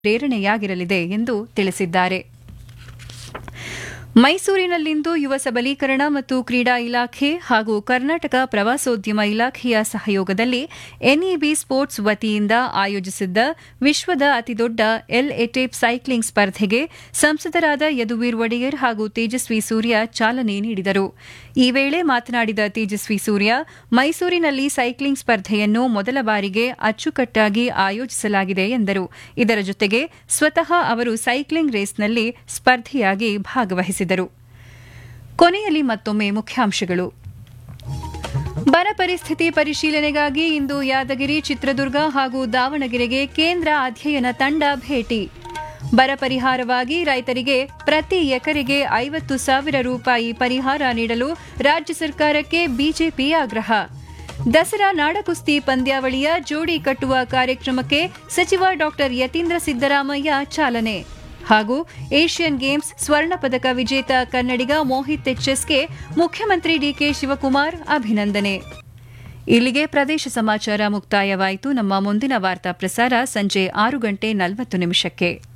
ಪ್ರೇರಣೆಯಾಗಿರಲಿದೆ ಎಂದು ತಿಳಿಸಿದ್ದಾರೆ ಮೈಸೂರಿನಲ್ಲಿಂದು ಯುವ ಸಬಲೀಕರಣ ಮತ್ತು ಕ್ರೀಡಾ ಇಲಾಖೆ ಹಾಗೂ ಕರ್ನಾಟಕ ಪ್ರವಾಸೋದ್ಯಮ ಇಲಾಖೆಯ ಸಹಯೋಗದಲ್ಲಿ ಎನ್ಇಬಿ ಸ್ಪೋರ್ಟ್ಸ್ ವತಿಯಿಂದ ಆಯೋಜಿಸಿದ್ದ ವಿಶ್ವದ ಅತಿದೊಡ್ಡ ಎಲ್ ಎಟೇಪ್ ಸೈಕ್ಲಿಂಗ್ ಸ್ಪರ್ಧೆಗೆ ಸಂಸದರಾದ ಯದುವೀರ್ ಒಡೆಯರ್ ಹಾಗೂ ತೇಜಸ್ವಿ ಸೂರ್ಯ ಚಾಲನೆ ನೀಡಿದರು ಈ ವೇಳೆ ಮಾತನಾಡಿದ ತೇಜಸ್ವಿ ಸೂರ್ಯ ಮೈಸೂರಿನಲ್ಲಿ ಸೈಕ್ಲಿಂಗ್ ಸ್ಪರ್ಧೆಯನ್ನು ಮೊದಲ ಬಾರಿಗೆ ಅಚ್ಚುಕಟ್ಟಾಗಿ ಆಯೋಜಿಸಲಾಗಿದೆ ಎಂದರು ಇದರ ಜೊತೆಗೆ ಸ್ವತಃ ಅವರು ಸೈಕ್ಲಿಂಗ್ ರೇಸ್ನಲ್ಲಿ ಸ್ಪರ್ಧೆಯಾಗಿ ಭಾಗವಹಿಸಿದರು ಕೊನೆಯಲ್ಲಿ ಮತ್ತೊಮ್ಮೆ ಮುಖ್ಯಾಂಶಗಳು ಬರ ಪರಿಸ್ಥಿತಿ ಪರಿಶೀಲನೆಗಾಗಿ ಇಂದು ಯಾದಗಿರಿ ಚಿತ್ರದುರ್ಗ ಹಾಗೂ ದಾವಣಗೆರೆಗೆ ಕೇಂದ್ರ ಅಧ್ಯಯನ ತಂಡ ಭೇಟಿ ಬರ ಪರಿಹಾರವಾಗಿ ರೈತರಿಗೆ ಪ್ರತಿ ಎಕರೆಗೆ ಐವತ್ತು ಸಾವಿರ ರೂಪಾಯಿ ಪರಿಹಾರ ನೀಡಲು ರಾಜ್ಯ ಸರ್ಕಾರಕ್ಕೆ ಬಿಜೆಪಿ ಆಗ್ರಹ ದಸರಾ ನಾಡಕುಸ್ತಿ ಪಂದ್ಯಾವಳಿಯ ಜೋಡಿ ಕಟ್ಟುವ ಕಾರ್ಯಕ್ರಮಕ್ಕೆ ಸಚಿವ ಡಾ ಯತೀಂದ್ರ ಸಿದ್ದರಾಮಯ್ಯ ಚಾಲನೆ ಹಾಗೂ ಏಷ್ಯನ್ ಗೇಮ್ಸ್ ಸ್ವರ್ಣ ಪದಕ ವಿಜೇತ ಕನ್ನಡಿಗ ಮೋಹಿತ್ ಎಚ್ಎಸ್ಗೆ ಮುಖ್ಯಮಂತ್ರಿ ಡಿಕೆ ಶಿವಕುಮಾರ್ ಅಭಿನಂದನೆ ಇಲ್ಲಿಗೆ ಪ್ರದೇಶ ಸಮಾಚಾರ ಮುಕ್ತಾಯವಾಯಿತು ನಮ್ಮ ಮುಂದಿನ ವಾರ್ತಾ ಪ್ರಸಾರ ಸಂಜೆ ಆರು ಗಂಟೆ ನಲವತ್ತು ನಿಮಿಷಕ್ಕೆ